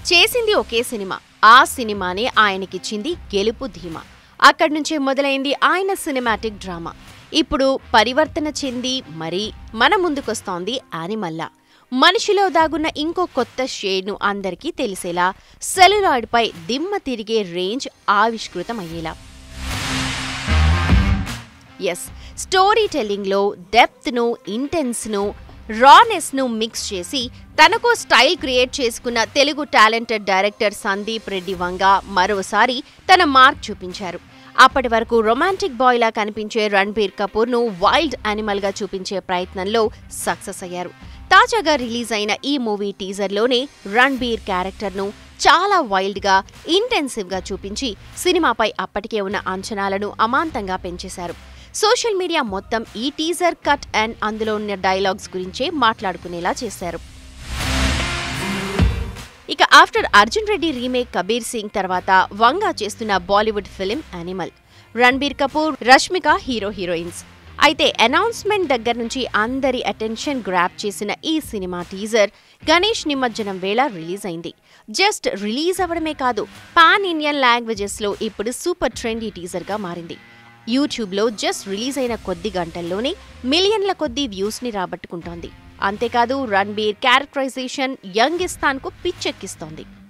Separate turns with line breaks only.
చేసింది ఒకే సినిమా ఆ సినిమానే ఆయనకిచ్చింది గెలుపు ధీమా అక్కడి నుంచే మొదలైంది ఆయన సినిమాటిక్ డ్రామా ఇప్పుడు పరివర్తన చెంది మరీ మన ముందుకొస్తోంది యానిమల్లా మనిషిలో దాగున్న ఇంకో కొత్త షేడ్ను అందరికీ తెలిసేలా సెల్యులాయిడ్పై దిమ్మ తిరిగే రేంజ్ ఆవిష్కృతమయ్యేలా ఎస్ స్టోరీ టెల్లింగ్లో డెప్త్ను ఇంటెన్స్ను రానెస్ను మిక్స్ చేసి తనకు స్టైల్ క్రియేట్ చేసుకున్న తెలుగు టాలెంటెడ్ డైరెక్టర్ సందీప్ రెడ్డి వంగ మరోసారి తన మార్క్ చూపించారు అప్పటి వరకు రొమాంటిక్ బాయ్లా కనిపించే రణ్బీర్ కపూర్ను వైల్డ్ యానిమల్గా చూపించే ప్రయత్నంలో సక్సెస్ అయ్యారు తాజాగా రిలీజ్ అయిన ఈ మూవీ టీజర్లోనే రణ్బీర్ క్యారెక్టర్ను చాలా వైల్డ్గా ఇంటెన్సివ్గా చూపించి సినిమాపై అప్పటికే ఉన్న అంచనాలను అమాంతంగా పెంచేశారు సోషల్ మీడియా మొత్తం ఈ టీజర్ కట్ అండ్ అందులో ఉన్న డైలాగ్స్ గురించే మాట్లాడుకునేలా చేశారు ఇక ఆఫ్టర్ అర్జున్ రెడ్డి రీమేక్ కబీర్ సింగ్ తర్వాత వంగా చేస్తున్న Bollywood film Animal Ranbir Kapoor Rashmika hero heroines అయితే అనౌన్స్మెంట్ దగ్గర నుంచి అందరి అటెన్షన్ గ్రాప్ చేసిన ఈ సినిమా టీజర్ గణేష్ నిమజ్జనం వేళ రిలీజ్ అయింది జస్ట్ రిలీజ్ అవ్వడమే కాదు పాన్ ఇండియన్ లాంగ్వేజెస్లో ఇప్పుడు సూపర్ ట్రెండీ టీజర్గా మారింది యూట్యూబ్లో జస్ట్ రిలీజ్ అయిన కొద్ది గంటల్లోనే మిలియన్ల కొద్ది వ్యూస్ని రాబట్టుకుంటోంది అంతేకాదు రణ్బీర్ క్యారెక్టరైజేషన్ యంగ్ ఇస్తాన్కు పిచ్చెక్కిస్తోంది